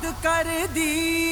അത് കരുതി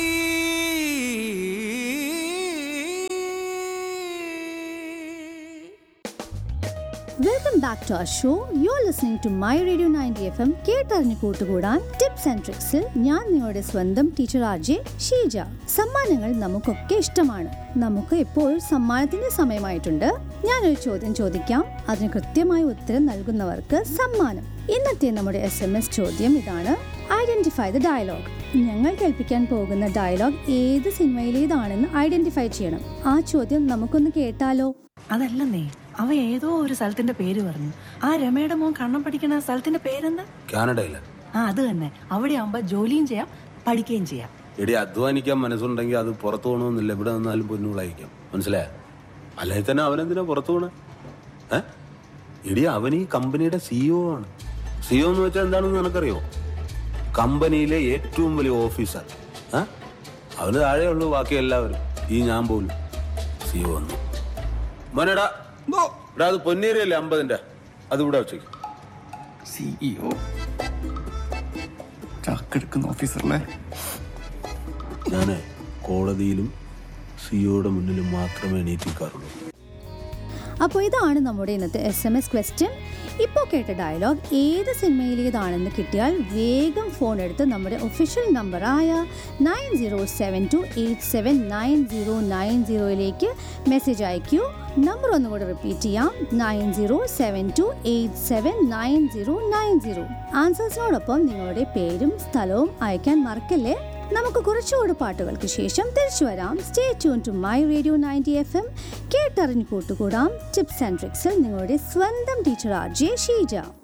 welcome back to our show you are listening to my radio ninety F M കേട്ടറിഞ്ഞു കൂട്ടുകൂടാൻ tips and ട്രിക്സിൽ ഞാൻ നിങ്ങളുടെ സ്വന്തം ടീച്ചർ ആർ ജെ ഷീജ സമ്മാനങ്ങൾ നമുക്കൊക്കെ ഇഷ്ടമാണ് നമുക്ക് ഇപ്പോൾ സമ്മാനത്തിന്റെ സമയമായിട്ടുണ്ട് ഞാനൊരു ചോദ്യം ചോദിക്കാം അതിന് കൃത്യമായ ഉത്തരം നൽകുന്നവർക്ക് സമ്മാനം ഇന്നത്തെ നമ്മുടെ എസ് എം എസ് ചോദ്യം ഇതാണ് ഐഡന്റിഫൈ ദ ഡയലോഗ് ഞങ്ങൾ കേൾപ്പിക്കാൻ പോകുന്ന ഡയലോഗ് ഏത് സിനിമയിലേതാണെന്ന് ഐഡന്റിഫൈ ചെയ്യണം ആ ചോദ്യം നമുക്കൊന്ന് കേട്ടാലോ അതല്ലെന്നേ അവ ഏതോ ഒരു സ്ഥലത്തിന്റെ പേര് പറഞ്ഞു ആ രമയുടെ മോൻ കണ്ണം പഠിക്കുന്ന ആ സ്ഥലത്തിന്റെ പേരെന്താ കാനഡയില് ആ അത് തന്നെ അവിടെ ആവുമ്പോ ജോലിയും ചെയ്യാം പഠിക്കുകയും ചെയ്യാം എടി അധ്വാനിക്കാൻ മനസ്സുണ്ടെങ്കിൽ അത് പുറത്തു പോകണമെന്നില്ല ഇവിടെ നിന്നാലും പൊന്നുകളായിരിക്കാം മനസ്സിലായ അല്ലെങ്കിൽ തന്നെ അവനെന്തിനാ പുറത്തു പോണേ ഏ എടി അവൻ ഈ കമ്പനിയുടെ സിഇഒ ആണ് സിഇഒ എന്ന് വെച്ചാൽ എന്താണെന്ന് നിനക്കറിയോ കമ്പനിയിലെ ഏറ്റവും വലിയ ഓഫീസർ ഏ അവന് താഴെയുള്ളൂ ബാക്കി എല്ലാവരും ഈ ഞാൻ പോലും സിഇഒ വന്നു മോനെടാ എടാ അത് പൊന്നേരിയല്ലേ അമ്പതിന്റെ അത് ഇവിടെ വെച്ചേക്കും സിഇഒ ചാക്കെടുക്കുന്ന ഓഫീസറിനെ ഞാന് കോടതിയിലും സിഇഒയുടെ മുന്നിലും മാത്രമേ എണീറ്റിക്കാറുള്ളൂ അപ്പോൾ ഇതാണ് നമ്മുടെ ഇന്നത്തെ എസ് എം എസ് ക്വസ്റ്റ്യൻ ഇപ്പോൾ കേട്ട ഡയലോഗ് ഏത് സിനിമയിലേതാണെന്ന് കിട്ടിയാൽ വേഗം ഫോൺ എടുത്ത് നമ്മുടെ ഒഫീഷ്യൽ നമ്പറായ nine zero seven two eight seven nine zero nine സീറോയിലേക്ക് മെസ്സേജ് അയക്കൂ നമ്പർ ഒന്നുകൂടെ റിപ്പീറ്റ് ചെയ്യാം nine zero seven two eight seven nine zero nine zero ആൻസേഴ്സിനോടൊപ്പം നിങ്ങളുടെ പേരും സ്ഥലവും അയക്കാൻ മറക്കല്ലേ നമുക്ക് കുറച്ചുകൂടി പാട്ടുകൾക്ക് ശേഷം തിരിച്ചു വരാം stay tune to my radio ninety F M കേട്ടറിഞ്ഞു കൂട്ടുകൂടാം ടിപ്സ് ആൻഡ് ട്രിക്സിൽ നിങ്ങളുടെ സ്വന്തം ടീച്ചർ ആർ ജെ ഷീജ